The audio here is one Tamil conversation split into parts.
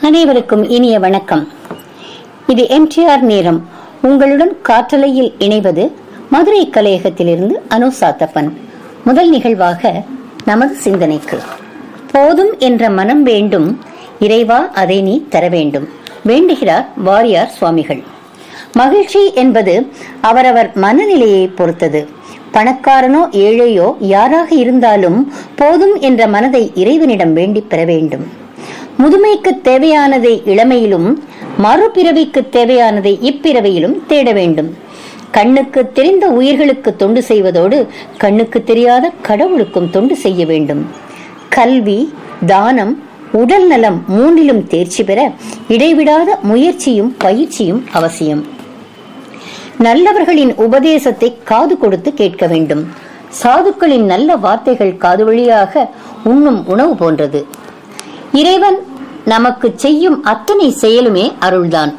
அனைவருக்கும் இனிய வணக்கம் இது எம்டிஆர் நேரம் உங்களுடன் காற்றலையில் இணைவது மதுரை கலையகத்திலிருந்து அனு சாத்தப்பன் முதல் நிகழ்வாக நமது சிந்தனைக்கு போதும் என்ற மனம் வேண்டும் இறைவா அதை நீ தர வேண்டும் வேண்டுகிறார் வாரியார் சுவாமிகள் மகிழ்ச்சி என்பது அவரவர் மனநிலையை பொறுத்தது பணக்காரனோ ஏழையோ யாராக இருந்தாலும் போதும் என்ற மனதை இறைவனிடம் வேண்டி பெற வேண்டும் முதுமைக்கு தேவையானதை இளமையிலும் மறுபிறவிக்கு தேவையானதை இப்பிறவியிலும் தேட வேண்டும் கண்ணுக்கு தெரிந்த உயிர்களுக்கு தொண்டு செய்வதோடு கண்ணுக்கு தெரியாத கடவுளுக்கும் தொண்டு செய்ய வேண்டும் கல்வி தானம் உடல் நலம் மூன்றிலும் தேர்ச்சி பெற இடைவிடாத முயற்சியும் பயிற்சியும் அவசியம் நல்லவர்களின் உபதேசத்தை காது கொடுத்து கேட்க வேண்டும் சாதுக்களின் நல்ல வார்த்தைகள் காது வழியாக உண்ணும் உணவு போன்றது இறைவன் நமக்கு செய்யும் அத்தனை செயலுமே அருள்தான்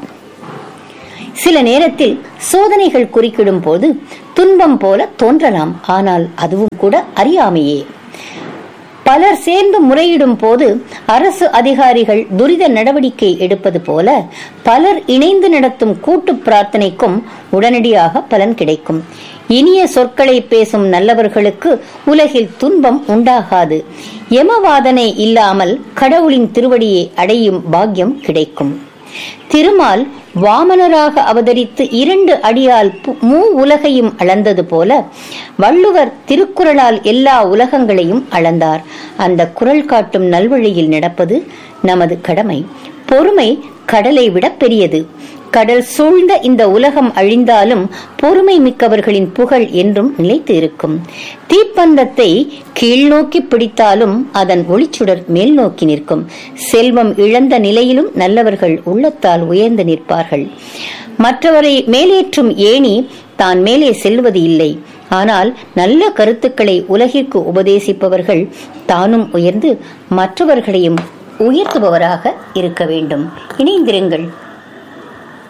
சில நேரத்தில் சோதனைகள் குறுக்கிடும் போது துன்பம் போல தோன்றலாம் ஆனால் அதுவும் கூட அறியாமையே பலர் சேர்ந்து முறையிடும் போது அரசு அதிகாரிகள் துரித நடவடிக்கை எடுப்பது போல பலர் இணைந்து நடத்தும் கூட்டு பிரார்த்தனைக்கும் உடனடியாக பலன் கிடைக்கும் இனிய சொற்களை பேசும் நல்லவர்களுக்கு உலகில் துன்பம் உண்டாகாது யமவாதனை இல்லாமல் கடவுளின் திருவடியை அடையும் பாக்கியம் கிடைக்கும் திருமால் வாமனராக அவதரித்து இரண்டு அடியால் மூ உலகையும் அளந்தது போல வள்ளுவர் திருக்குறளால் எல்லா உலகங்களையும் அளந்தார் அந்த குரல் காட்டும் நல்வழியில் நடப்பது நமது கடமை பொறுமை கடலை விட பெரியது கடல் சூழ்ந்த இந்த உலகம் அழிந்தாலும் பொறுமை மிக்கவர்களின் புகழ் என்றும் நிலைத்து இருக்கும் தீப்பந்தத்தை கீழ் நோக்கி பிடித்தாலும் அதன் ஒளிச்சுடர் மேல் நோக்கி நிற்கும் செல்வம் இழந்த நிலையிலும் நல்லவர்கள் உள்ளத்தால் உயர்ந்து நிற்பார்கள் மற்றவரை மேலேற்றும் ஏணி தான் மேலே செல்வது இல்லை ஆனால் நல்ல கருத்துக்களை உலகிற்கு உபதேசிப்பவர்கள் தானும் உயர்ந்து மற்றவர்களையும் உயர்த்துபவராக இருக்க வேண்டும் இணைந்திருங்கள்